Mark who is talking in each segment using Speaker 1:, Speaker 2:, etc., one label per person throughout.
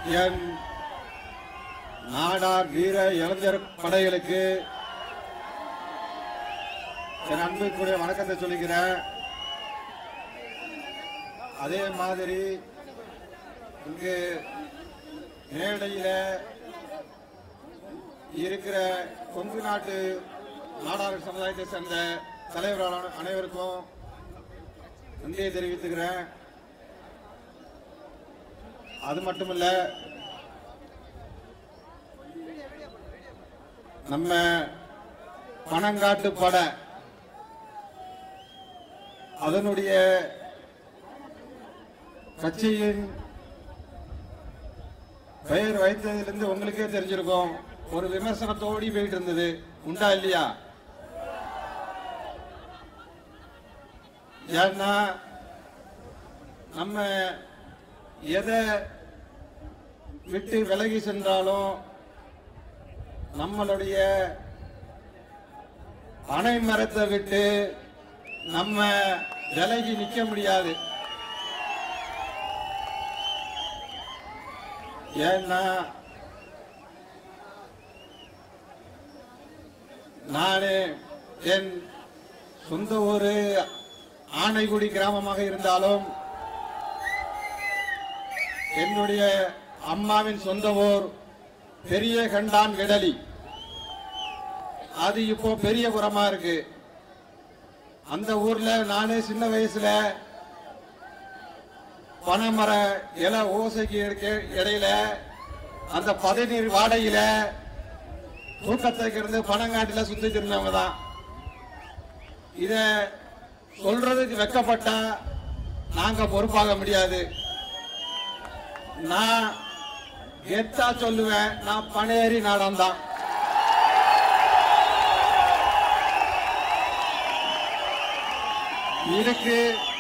Speaker 1: என் நாடார் வீர இளைஞர் படைகளுக்கு என் அன்புக்குரிய வணக்கத்தை சொல்லிக்கிறேன் அதே மாதிரி இங்கு மேடையில இருக்கிற கொங்கு நாட்டு நாடார் சமுதாயத்தை சேர்ந்த தலைவர்களான அனைவருக்கும் நன்றியை தெரிவித்துக்கிறேன் அது மட்டுமல்ல நம்ம பணங்காட்டு படை அதனுடைய கட்சியின் பெயர் வைத்ததிலிருந்து உங்களுக்கே தெரிஞ்சிருக்கும் ஒரு விமர்சனத்தோடி போயிட்டு இருந்தது உண்டா இல்லையா ஏன்னா நம்ம எதை விட்டு விலகி சென்றாலும் நம்மளுடைய பனை மரத்தை விட்டு நம்ம விலகி நிக்க முடியாது ஏன்னா நானு என் சொந்த ஊரு ஆனைக்குடி கிராமமாக இருந்தாலும் என்னுடைய அம்மாவின் சொந்த ஊர் பெரிய கண்டான் விடலி அது இப்போ பெரிய குரமா இருக்கு அந்த ஊர்ல நானே சின்ன வயசுல பனைமர இல ஓசைக்கு இருக்க- இடையில அந்த பதநீர் வாடையில தூக்கத்துக்கு இருந்து பனங்காட்டில சுத்தி திருந்தவங்க தான் இத சொல்றதுக்கு வெக்கப்பட்டா நாங்க பொறுப்பாக முடியாது நான் கெத்தா சொல்லுவேன் நான் பனையேறி நாடம் தான் இதுக்கு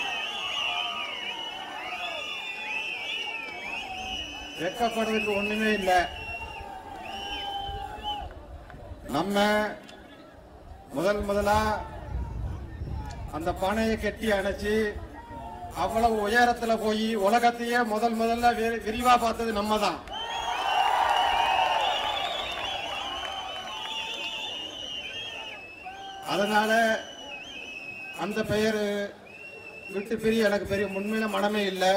Speaker 1: வெக்கப்படுறதுக்கு ஒண்ணுமே இல்லை நம்ம முதல் முதலா அந்த பானையை கட்டி அணைச்சு அவ்வளவு உயரத்துல போய் உலகத்தையே முதல் முதல்ல வி- விரிவா பார்த்தது நம்ம தான் அதனால அந்த பெயர் விட்டு பிரிய எனக்கு பெரிய உண்மையில மனமே இல்லை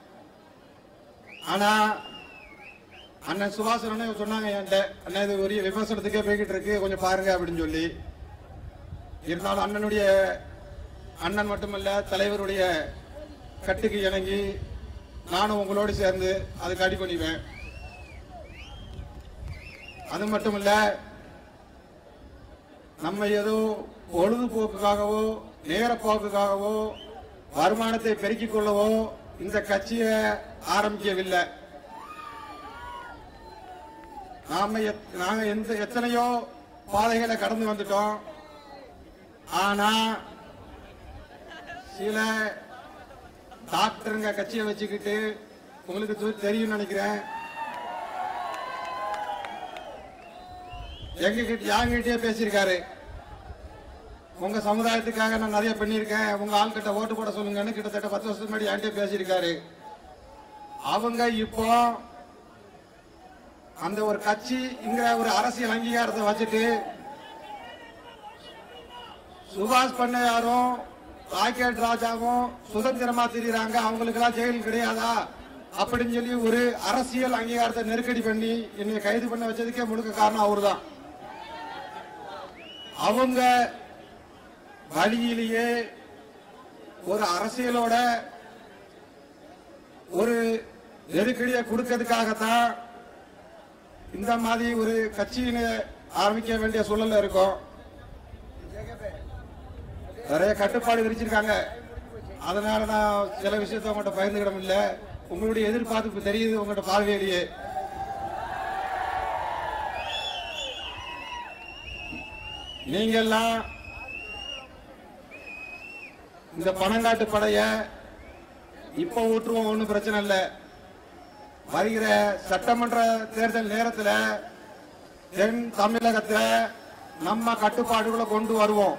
Speaker 1: ஆனா அண்ணன் சுபாஷ் அண்ணன் சொன்னாங்க என்கிட்ட அண்ணன் இது ஒரு விமர்சனத்துக்கே போய்கிட்டு இருக்கு கொஞ்சம் பாருங்க அப்படின்னு சொல்லி இருந்தாலும் அண்ணனுடைய அண்ணன் மட்டுமல்ல தலைவருடைய கட்டுக்கு இணங்கி நானும் உங்களோடு சேர்ந்து அதுக்கு அடி பண்ணிவேன் அது மட்டும் இல்ல நம்ம ஏதோ பொழுதுபோக்குக்காகவோ நேரப்போக்குக்காகவோ வருமானத்தை பெருக்கிக் கொள்ளவோ இந்த கட்சியை ஆரம்பிக்கவில்லை நாம எத்- நாங்க எந்த எத்தனையோ பாதைகளை கடந்து வந்துட்டோம் ஆனா சில டாக்டருங்க கட்சியை வச்சுக்கிட்டு உங்களுக்கு தெ- தெரியும்னு நினைக்கிறேன் எங்க கிட்ட யாங்கிட்டே பேசியிருக்காரு உங்க சமுதாயத்துக்காக நான் நிறைய பண்ணியிருக்கேன் உங்க ஆள்கிட்ட ஓட்டு போட சொல்லுங்கன்னு கிட்டத்தட்ட பத்து வருஷத்துக்கு முன்னாடி என்கிட்ட பேசியிருக்காரு அவங்க இப்போ அந்த ஒரு கட்சிங்கிற ஒரு அரசியல் அங்கீகாரத்தை வச்சுட்டு சுபாஷ் பண்ணையாரும் ராக்கெட் ராஜாவும் சுதந்திரமா திரியறாங்க அவங்களுக்கு எல்லாம் ஜெயில் கிடையாதா அப்படின்னு சொல்லி ஒரு அரசியல் அங்கீகாரத்தை நெருக்கடி பண்ணி என்னை கைது பண்ண வச்சதுக்கே முழுக்க காரணம் அவர்தான் அவங்க வழியிலேயே ஒரு அரசியலோட ஒரு நெருக்கடியை கொடுக்கறதுக்காகத்தான் இந்த மாதிரி ஒரு கட்சியினை ஆரம்பிக்க வேண்டிய சூழல்ல இருக்கும் நிறைய கட்டுப்பாடு விதிச்சிருக்காங்க அதனால நான் சில விஷயத்த உங்கள்கிட்ட பகிர்ந்துக்கிட முடியல உங்களுடைய எதிர்பார்ப்பு தெரியுது உங்கள்கிட்ட பார்வையிலேயே நீங்க எல்லாம் இந்த பணங்காட்டு படைய இப்ப ஊற்றுவோம் ஒண்ணும் பிரச்சனை இல்லை வருகிற சட்டமன்ற தேர்தல் நேரத்துல தென் தமிழகத்துல நம்ம கட்டுப்பாடுகளை கொண்டு வருவோம்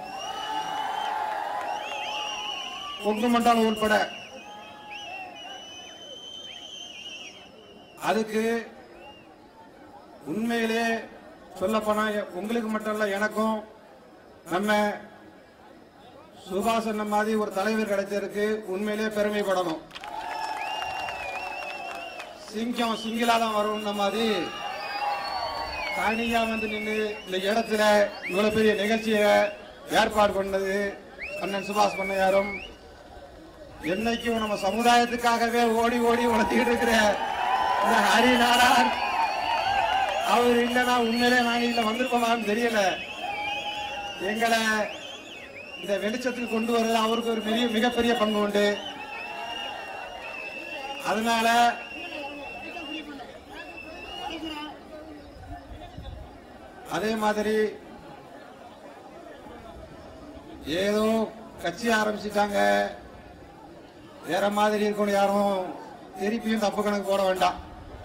Speaker 1: கொங்கு மண்டலம் உட்பட அதுக்கு உண்மையிலே சொல்லப்போனா உங்களுக்கு மட்டும் இல்ல எனக்கும் நம்ம சுபாஷ் அண்ணன் மாதிரி ஒரு தலைவர் கிடைச்சதுக்கு உண்மையிலே பெருமைப்படணும் சிங்கம் சிங்கிளா தான் வரும்ன மாதிரி தனியா வந்து நின்று இந்த இடத்துல இவ்வளவு பெரிய நிகழ்ச்சியை ஏற்பாடு பண்ணது அண்ணன் சுபாஷ் பண்ணையாரும் என்னைக்கும் நம்ம சமுதாயத்துக்காகவே ஓடி ஓடி உழைச்சிக்கிட்டு இருக்கிற இந்த ஹரிநாராயண் அவர் இல்லைன்னா உண்மையிலே நாங்க இதுல வந்திருப்போமான்னு தெரியல எங்களை இந்த வெளிச்சத்துக்கு கொண்டு வர்றது அவருக்கு ஒரு பெரிய மிகப்பெரிய பங்கு உண்டு அதனால அதே மாதிரி ஏதோ கட்சி ஆரம்பிச்சிட்டாங்க வேற மாதிரி இருக்கணும் யாரும் திருப்பியும் தப்பு கணக்கு போட வேண்டாம்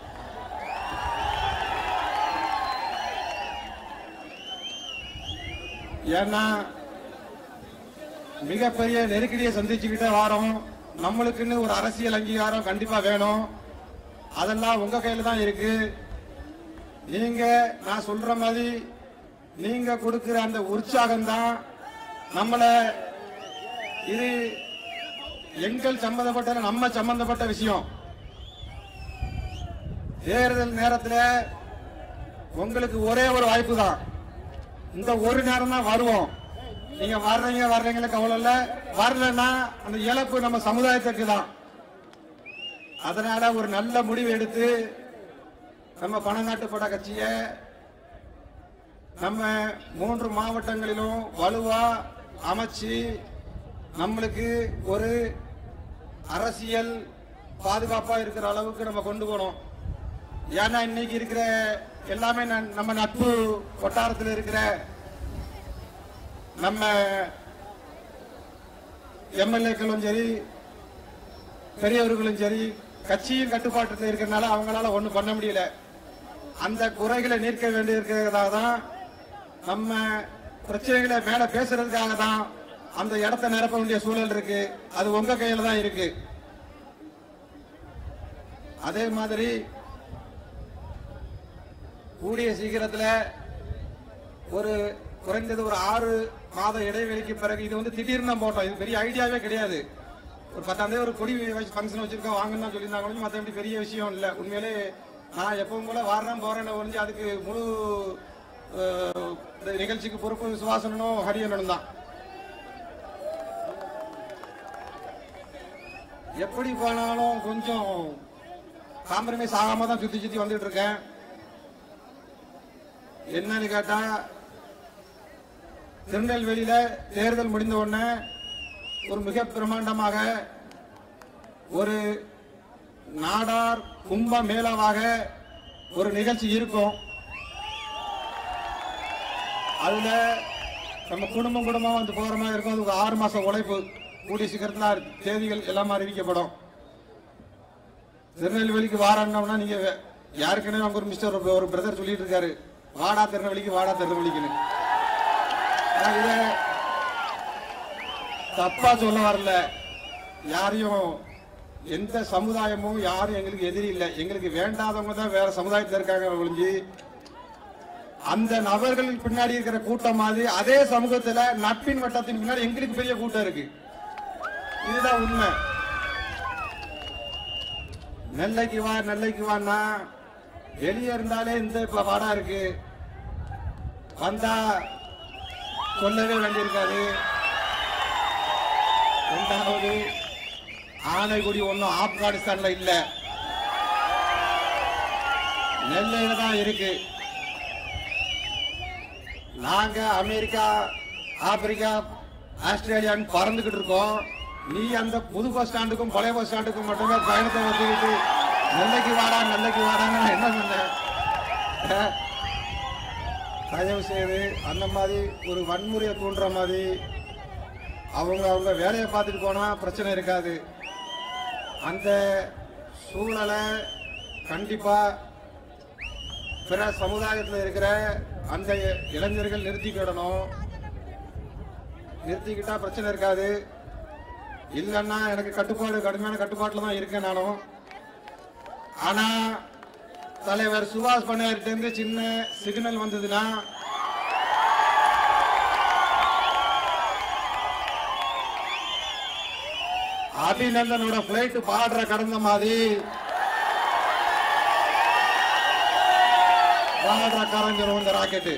Speaker 1: ஏன்னா மிகப்பெரிய நெருக்கடியை சந்திச்சுக்கிட்டே வாரோம் நம்மளுக்குன்னு ஒரு அரசியல் அங்கீகாரம் கண்டிப்பா வேணும் அதெல்லாம் உங்க கையில தான் இருக்கு நீங்க நான் சொல்ற மாதிரி நீங்க கொடுக்கிற அந்த உற்சாகம் தான் நம்மள இது எங்கள் சம்பந்தப்பட்ட நம்ம சம்பந்தப்பட்ட விஷயம் தேர்தல் நேரத்துல உங்களுக்கு ஒரே ஒரு வாய்ப்பு தான் இந்த ஒரு நேரம் தான் வருவோம் நீங்க வர்றீங்க வர்றீங்கள கவலை இல்ல வரலன்னா அந்த இழப்பு நம்ம சமுதாயத்துக்கு தான் அதனால ஒரு நல்ல முடிவு எடுத்து நம்ம பணநாட்டுப்பட கட்சிய நம்ம மூன்று மாவட்டங்களிலும் வலுவா அமைச்சு நம்மளுக்கு ஒரு அரசியல் பாதுகாப்பா இருக்கிற அளவுக்கு நம்ம கொண்டு போனோம் ஏன்னா இன்னைக்கு இருக்கிற எல்லாமே ந- நம்ம நட்பு வட்டாரத்தில் இருக்கிற நம்ம எம்எல்ஏக்களும் சரி பெரியவர்களும் சரி கட்சியின் கட்டுப்பாட்டில் இருக்கிறனால அவங்களால ஒண்ணும் பண்ண முடியல அந்த குறைகளை நீக்க வேண்டி இருக்கிறதா தான் நம்ம பிரச்சனைகளை மேல பேசுறதுக்காக தான் அந்த இடத்தை நிரப்ப வேண்டிய சூழல் இருக்கு அது உங்க கையில தான் இருக்கு அதே மாதிரி கூடிய சீக்கிரத்துல ஒரு குறைந்தது ஒரு ஆறு மாத இடைவெளிக்கு பிறகு இது வந்து திடீர்னு தான் போட்டோம் இது பெரிய ஐடியாவே கிடையாது ஒரு பத்தாம் தேதி ஒரு கொடி ஃபங்க்ஷன் வச்சிருக்கோம் வாங்கன்னு தான் சொல்லியிருந்தாங்க ஒழிஞ்சு மற்றபடி பெரிய விஷயம் இல்லை உண்மையிலே நான் எப்பவும் போல வாரேன் போறேன்னு ஒழிஞ்சு அதுக்கு முழு அஹ், இந்த நிகழ்ச்சிக்கு பொறுப்பு சுவாசனும் ஹரியனனும் தான் எப்படி போனாலும் கொஞ்சம் காம்ப்ரமைஸ் ஆகாம தான் சுத்தி சுத்தி வந்துட்டு இருக்கேன் என்னன்னு கேட்டா திருநெல்வேலியில தேர்தல் முடிந்த உடனே ஒரு மிக பிரமாண்டமாக ஒரு நாடார் கும்ப மேளாவாக ஒரு நிகழ்ச்சி இருக்கும் அதுல நம்ம குடும்பம் குடும்பமா வந்து போற மாதிரி இருக்கும் அது ஒரு ஆறு மாசம் உழைப்பு கூடிய சீக்கிரத்துல தேதிகள் எல்லாமே அறிவிக்கப்படும் திருநெல்வேலிக்கு வாரான்னா நீங்க யாருக்குன்னு அங்க ஒரு மிஸ்டர் ஒரு பிரதர் சொல்லிட்டு இருக்காரு வாடா திருநெல்வேலிக்கு வாடா திருநெல்வேலிக்குன்னு நான் இத தப்பா சொல்ல வரல யாரையும் எந்த சமுதாயமும் யாரும் எங்களுக்கு எதிரி இல்லை எங்களுக்கு வேண்டாதவங்க தான் வேற சமுதாயத்துல இருக்காங்க ஒழிஞ்சு அந்த நபர்கள் பின்னாடி இருக்கிற கூட்டம் மாதிரி அதே சமூகத்துல நட்பின் வட்டத்தின் பின்னாடி எங்களுக்கு பெரிய கூட்டம் இருக்கு இதுதான் உண்மை நெல்லைக்கு வா நெல்லைக்கு வான்னா வெளியே இருந்தாலே இந்த இப்ப பாடம் இருக்கு வந்தா சொல்லவே வேண்டியிருக்காது ரெண்டாவது ஆனைக்குடி ஒன்றும் ஆப்கானிஸ்தான்ல இல்ல நெல்லையில தான் இருக்கு நாங்க அமெரிக்கா ஆப்பிரிக்கா ஆஸ்திரேலியான்னு பறந்துகிட்டு இருக்கோம் நீ அந்த புது பஸ் ஸ்டாண்டுக்கும் பழைய பஸ் ஸ்டாண்டுக்கும் மட்டுமே பயணத்தை வச்சுக்கிட்டு நெல்லைக்கு வாடா நெல்லைக்கு வாடான்னு நான் என்ன சொன்னேன் அஹ், தயவு செய்து அந்த மாதிரி ஒரு வன்முறையை தூண்டுற மாதிரி அவங்க அவங்க வேலையை பார்த்துட்டு போனா பிரச்சனை இருக்காது அந்த சூழலை கண்டிப்பா பிற சமுதாயத்தில் இருக்கிற அந்த இளைஞர்கள் நிறுத்திக்கிடணும் நிறுத்திக்கிட்டா பிரச்சனை இருக்காது இல்லைன்னா எனக்கு கட்டுப்பாடு கடுமையான கட்டுப்பாட்டில் தான் இருக்கேன் நானும் ஆனா தலைவர் சுபாஷ் பண்ணார்ட்ட இருந்து சின்ன சிக்னல் வந்ததுன்னா அபிநந்தனோட பிளைட் பாடுற கடந்த மாதிரி பாடுற கரைஞ்சிரும் இந்த ராக்கெட்டு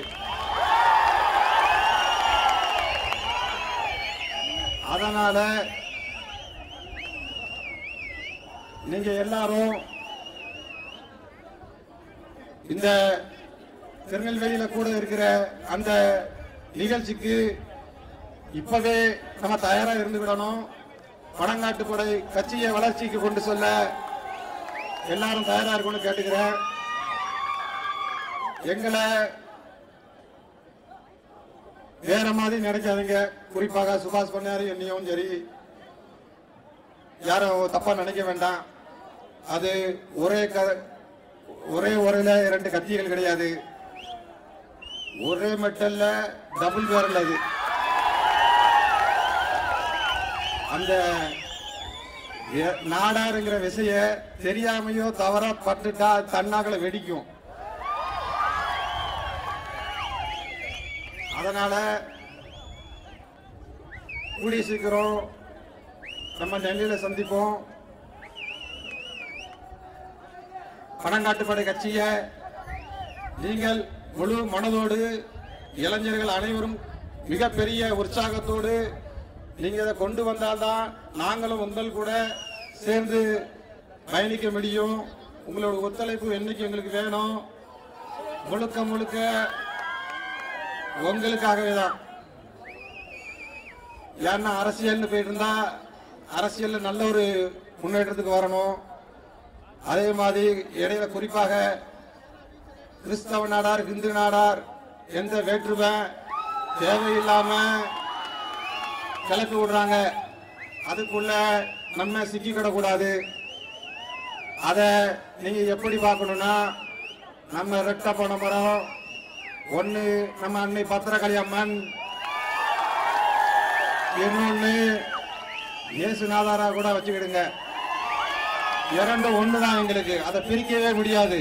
Speaker 1: அதனால நீங்க எல்லாரும் இந்த திருநெல்வேலியில கூட இருக்கிற அந்த நிகழ்ச்சிக்கு இப்பவே நம்ம தயாரா இருந்துவிடணும் பணங்காட்டு படை கட்சியை வளர்ச்சிக்கு கொண்டு செல்ல எல்லாரும் தயாரா இருக்கணும்னு கேட்டுக்கிறேன் எங்களை வேற மாதிரி நினைக்காதீங்க குறிப்பாக சுபாஷ் பண்ணாரு என்னையும் சரி யாரும் தப்பா நினைக்க வேண்டாம் அது ஒரே க ஒரே உரையில இரண்டு கத்திகள் கிடையாது ஒரே மெட்டல்ல டபுள் பேரல் அது அந்த எ- நாடாருங்கிற விஷய தெரியாமையோ தவறா பட்டுட்டா தன்னாக்களை வெடிக்கும் அதனால கூடிய சீக்கிரம் நம்ம டெல்லியில சந்திப்போம் பணங்காட்டுப்படை கட்சியை நீங்கள் முழு மனதோடு இளைஞர்கள் அனைவரும் மிகப்பெரிய உற்சாகத்தோடு நீங்க இதை கொண்டு வந்தால்தான் நாங்களும் உங்கள் கூட சேர்ந்து பயணிக்க முடியும் உங்களோட ஒத்துழைப்பு என்னைக்கு எங்களுக்கு வேணும் முழுக்க முழுக்க உங்களுக்காகவே தான் ஏன்னா அரசியல்னு போயிட்டு இருந்தா அரசியல்ல நல்ல ஒரு முன்னேற்றத்துக்கு வரணும் அதே மாதிரி இடையில குறிப்பாக கிறிஸ்தவ நாடார் இந்து நாடார் எந்த வேற்றுமை தேவையில்லாம கிளப்பி விடுறாங்க அதுக்குள்ள நம்ம சிக்கிக்கிடக்கூடாது அத நீங்க எப்படி பார்க்கணும்னா நம்ம ரெட்ட போன மரம் ஒண்ணு நம்ம அன்னை பத்திரகாளி அம்மன் இன்னொன்னு இயேசுநாதாரா கூட வச்சுக்கிடுங்க இரண்டும் ஒண்ணுதான் எங்களுக்கு அதை பிரிக்கவே முடியாது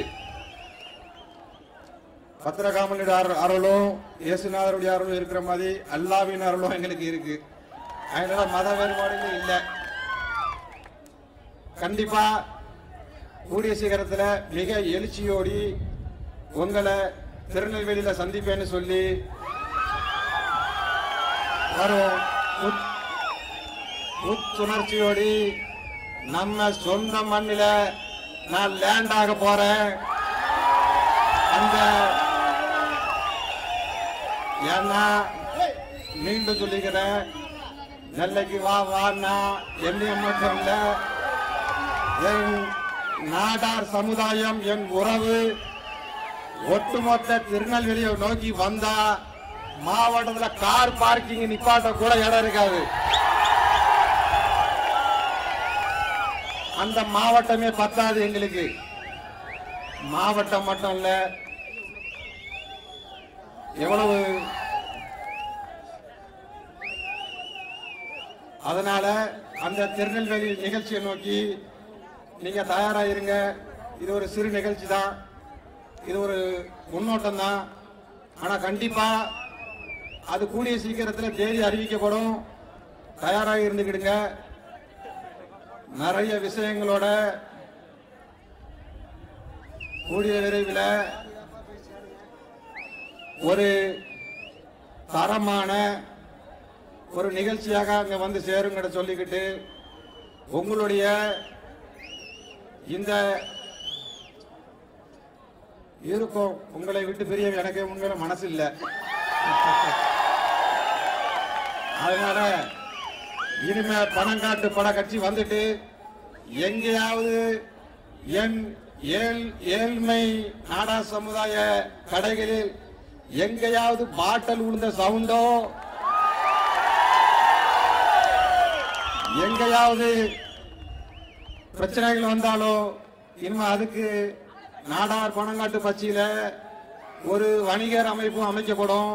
Speaker 1: பத்திரகாமனுடைய அரு- அருளும் இயேசுநாதருடைய அருளும் இருக்கிற மாதிரி அல்லாவின் அருளும் எங்களுக்கு இருக்கு அதனால மத வேறுபாடுகள் இல்லை கண்டிப்பா கூடிய சீக்கிரத்துல மிக எழுச்சியோடி உங்களை திருநெல்வேலியில சந்திப்பேன்னு சொல்லி வரும் உத்- உச்சுணர்ச்சியோடி நம்ம சொந்த மண்ணில நான் லேண்ட் ஆக போறேன் அந்த ஏன்னா மீண்டும் சொல்லிக்கிறேன் நெல்லைக்கு வா வான்னா என்னைய மட்டும் இல்ல என் நாடார் சமுதாயம் என் உறவு ஒட்டுமொத்த திருநெல்வேலியை நோக்கி வந்தா மாவட்டத்துல கார் பார்க்கிங் நிப்பாட்ட கூட இடம் இருக்காது அந்த மாவட்டமே பத்தாது எங்களுக்கு மாவட்டம் மட்டும் இல்ல எவ்வளவு அதனால அந்த திருநெல்வேலி நிகழ்ச்சியை நோக்கி நீங்க தயாரா இருங்க இது ஒரு சிறு நிகழ்ச்சி தான் இது ஒரு முன்னோட்டம் தான் ஆனா கண்டிப்பா அது கூடிய சீக்கிரத்தில் தேதி அறிவிக்கப்படும் தயாராக இருந்துக்கிடுங்க நிறைய விஷயங்களோட கூடிய விரைவில் ஒரு தரமான ஒரு நிகழ்ச்சியாக அங்க வந்து சேருங்கிற சொல்லிக்கிட்டு உங்களுடைய இந்த இருக்கும் உங்களை விட்டு பிரிய எனக்கு உண்மையில மனசு இல்லை அதனால இனிமே பணம் காட்டு பட கட்சி வந்துட்டு எங்கேயாவது என் ஏழ் ஏழ்மை நாடா சமுதாய கடைகளில் எங்கேயாவது பாட்டல் விழுந்த சவுண்டோ எங்கேயாவது பிரச்சனைகள் வந்தாலோ இனிமே அதுக்கு நாடார் பணங்காட்டு பட்சியில ஒரு வணிகர் அமைப்பும் அமைக்கப்படும்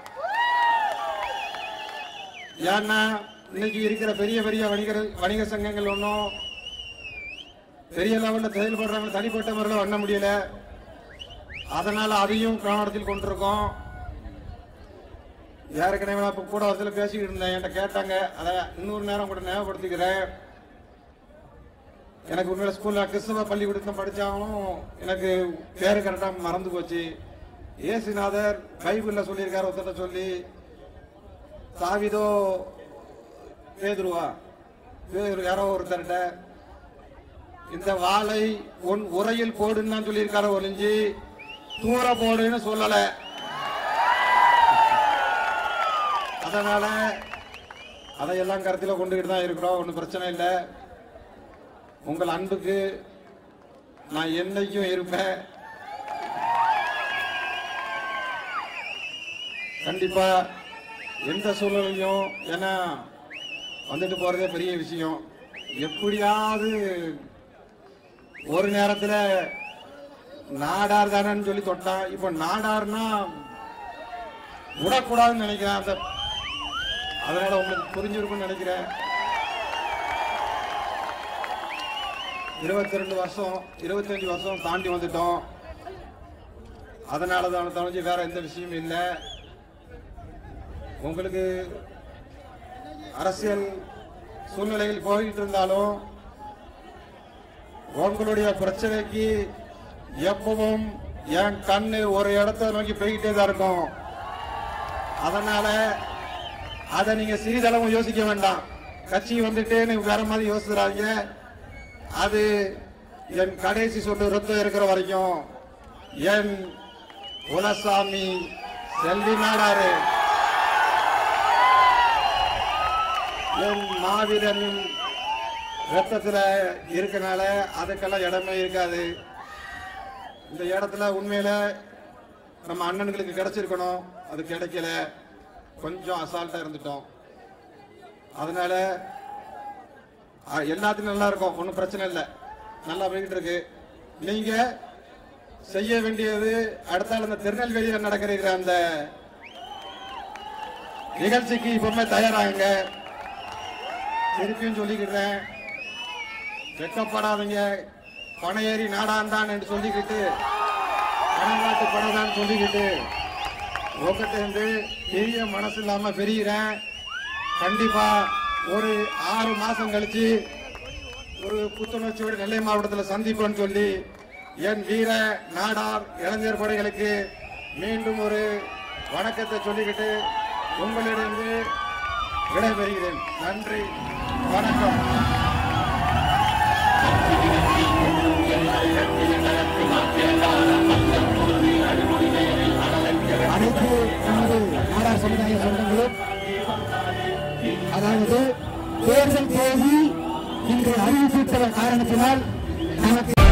Speaker 1: ஏன்னா இன்னைக்கு இருக்கிற பெரிய பெரிய வணிகர் வணிக சங்கங்கள் ஒன்றும் பெரிய லெவல்ல செயல்படுறவங்க தனிப்பட்ட முறையில் பண்ண முடியல அதனால அதையும் கவனத்தில் கொண்டிருக்கோம் ஏற்கனவே நான் இப்ப கூட வரத்துல பேசிக்கிட்டு இருந்தேன் என்கிட்ட கேட்டாங்க அதை இன்னொரு நேரம் கூட ஞாபகப்படுத்திக்கிறேன் எனக்கு உண்மையில ஸ்கூல்ல கிறிஸ்தவ பள்ளிக்கூடத்தில் படிச்சாலும் எனக்கு பேரு கரெக்டா மறந்து போச்சு ஏசுநாதர் பைபிள்ல சொல்லியிருக்காரு ஒருத்தட்ட சொல்லி சாவிதோ பேதுருவா பேதுரு யாரோ ஒருத்தர்கிட்ட இந்த வாளை உன் உரையில் போடுன்னு தான் சொல்லியிருக்காரு ஒளிஞ்சு தூர போடுன்னு சொல்லல அதனால அதையெல்லாம் கருத்தில் கொண்டுகிட்டு தான் இருக்கிறோம் ஒன்றும் பிரச்சனை இல்லை உங்கள் அன்புக்கு நான் என்னைக்கும் இருப்பேன் கண்டிப்பா எந்த சூழ்நிலையும் ஏன்னா வந்துட்டு போறதே பெரிய விஷயம் எப்படியாவது ஒரு நேரத்துல நாடார் தானேன்னு சொல்லி தொட்டான் இப்ப நாடார்னா விடக்கூடாதுன்னு நினைக்கிறேன் அந்த அதனால உங்களுக்கு புரிஞ்சிருக்கும்னு நினைக்கிறேன் இருபத்தி ரெண்டு வருஷம் இருபத்தஞ்சு வருஷம் தாண்டி வந்துட்டோம் அதனால தான் தவிர்த்து வேற எந்த விஷயமும் இல்லை உங்களுக்கு அரசியல் சூழ்நிலையில் போயிட்டு இருந்தாலும் உங்களுடைய பிரச்சனைக்கு எப்பவும் என் கண்ணு ஒரு இடத்த நோக்கி போய்கிட்டே தான் இருக்கும் அதனால அதை நீங்க சிறிதளவும் யோசிக்க வேண்டாம் கட்சி வந்துட்டேன்னு வேற மாதிரி யோசிக்கிறாங்க அது என் கடைசி சொட்டு ரத்தம் இருக்கிற வரைக்கும் என் குலசாமி செல்வி நாடாரு என் மாவீரனின் ரத்தத்துல இருக்கனால அதுக்கெல்லாம் இடமே இருக்காது இந்த இடத்துல உண்மையில நம்ம அண்ணன்களுக்கு கிடைச்சிருக்கணும் அது கிடைக்கல கொஞ்சம் அசால்ட்டா இருந்துட்டோம் அதனால அஹ், எல்லாத்துக்கும் நல்லா இருக்கும் ஒன்றும் பிரச்சனை இல்லை நல்லா போய்கிட்டு இருக்கு நீங்க செய்ய வேண்டியது அடுத்தால இந்த திருநெல்வேலியில் நடக்கிற அந்த நிகழ்ச்சிக்கு இப்பவுமே தயாராகுங்க திருப்பியும் சொல்லிக்கிறேன் வெக்கப்படாதீங்க பணம் ஏறி நாடாந்தான் என்று சொல்லிக்கிட்டு பணங்காட்டு பணம் சொல்லிக்கிட்டு உங்ககிட்ட இருந்து பெரிய மனசு இல்லாம பெரியறேன் கண்டிப்பா ஒரு ஆறு மாசம் கழிச்சு ஒரு புத்துணர்ச்சியோடு நெல்லை மாவட்டத்தில் சந்திப்போம்னு சொல்லி என் வீர நாடார் இளைஞர் படைகளுக்கு மீண்டும் ஒரு வணக்கத்தை சொல்லிக்கிட்டு உங்களிடந்து விடைபெறுகிறேன் நன்றி வணக்கம்
Speaker 2: அனைத்து நமது நாடார் சமுதாய சொந்தங்களும் அதாவது தேர்தல் தேதி இன்று அறிவிக்கப்பட்ட காரணத்தினால் நமக்கு